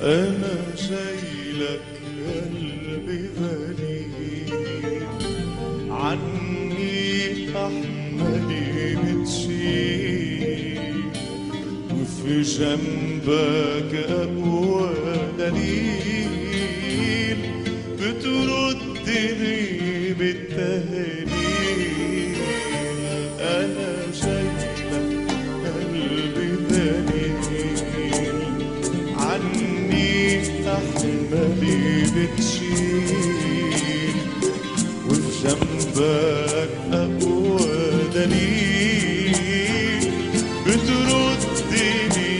أنا شايلك قلبي غريب عني أحملي بتشيل وفي جنبك أقوى دليل بتردني بالتهليل أنا شايلك قلبي ذليل عني أحملي بتشيل وفي جنبك أقوى دليل بتردني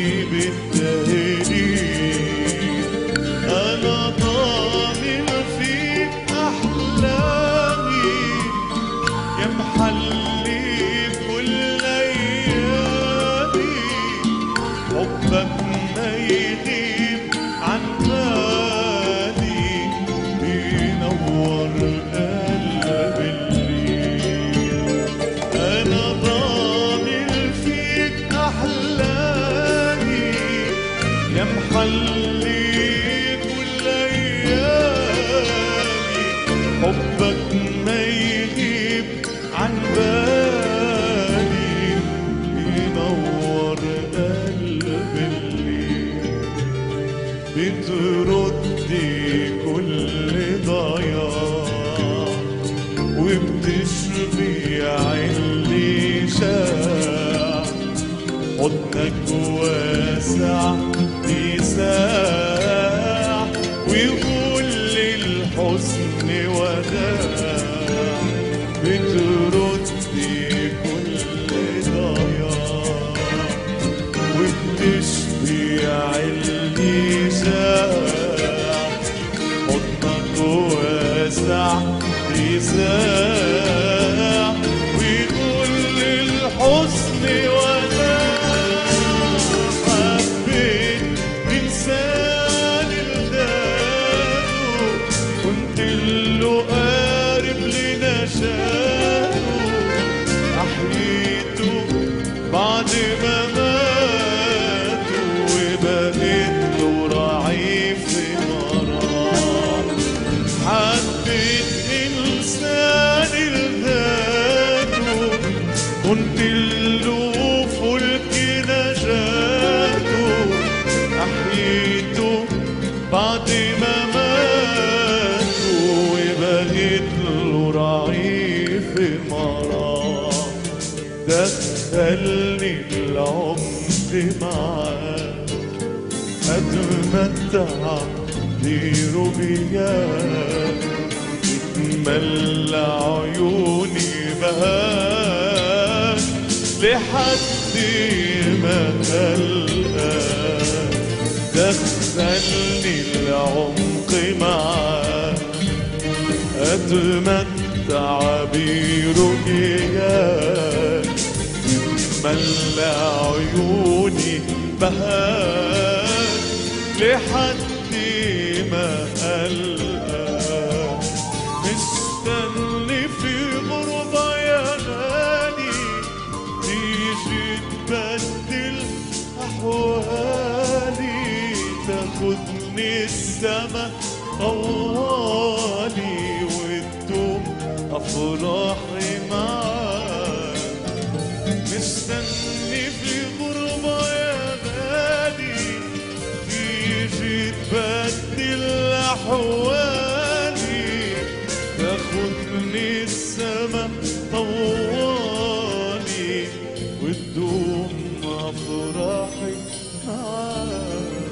بالتهليل أنا ضامن فيك أحلامي يا محلي كل أيامي حبك ما يغيب عن بالي بينور قلبي الليل أنا ضامن فيك أحلامي يا محلي كل أيامي حبك ما يغيب عن بالي بينور قلبي الليل بتردي كل ضياع وبتشبيع اللي شاع حضنك واسع بيساع ويقول للحزن وداع بتردي كل ضياع وبتشبيع اللي شاع حضنك واسع بيساع ويقول للحزن وداع حبيت إنسان الدانو كنت له قارب لنشانه أحييته بعد ما ماتوا وبقيت له راعي في مرار حبيت إنسان الذاته كنت له فلك نجاته أحييته بعد ما ماتوا وبقيت له راعي في مرار دخلني العمق معاك أتمتع برؤياك تتملى عيوني بهاك لحد ما ألقاك دخلني العمق معاك أتمتع برؤياك تتملى عيوني بهاك لحد ما ألقاك مستني في غربة يا غالي تيجي تبدل أحوالي تاخدني السما طوالي وتدوم أفراحي معاك مستني في غربة يا غالي تيجي تبدل أحوالي تاخدني السما طوالي وتدوم أفراحي معاك